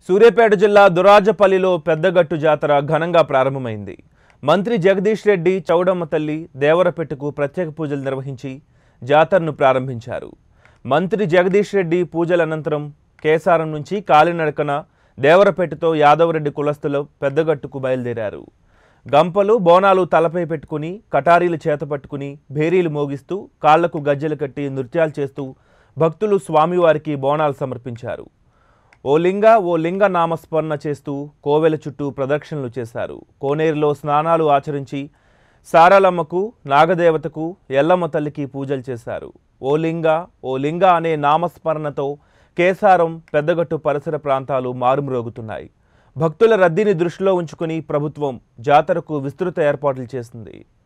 సూర్యాపేట జిల్లా దురాజపల్లిలో పెద్దగట్టు జాతర ఘనంగా ప్రారంభమైంది మంత్రి జగదీష్ రెడ్డి చౌడమ్మ తల్లి దేవరపెట్టుకు ప్రత్యేక పూజలు నిర్వహించి జాతరను ప్రారంభించారు మంత్రి జగదీష్ రెడ్డి పూజల అనంతరం కేసారం నుంచి కాలినడకన దేవరపెట్టుతో యాదవరెడ్డి కులస్తులు పెద్దగట్టుకు బయలుదేరారు గంపలు బోనాలు తలపై పెట్టుకుని కటారీలు చేత పట్టుకుని భేరీలు మోగిస్తూ కాళ్లకు గజ్జెలు కట్టి నృత్యాలు చేస్తూ భక్తులు స్వామివారికి బోనాలు సమర్పించారు ఓ లింగ ఓ లింగ నామస్మరణ చేస్తూ కోవెల చుట్టూ ప్రదక్షిణలు చేశారు కోనేరులో స్నానాలు ఆచరించి సారలమ్మకు నాగదేవతకు ఎల్లమ్మ తల్లికి పూజలు చేశారు ఓ లింగ ఓ లింగ అనే నామస్మరణతో కేసారం పెద్దగట్టు పరిసర ప్రాంతాలు మారుమ్రోగుతున్నాయి భక్తుల రద్దీని దృష్టిలో ఉంచుకుని ప్రభుత్వం జాతరకు విస్తృత ఏర్పాట్లు చేసింది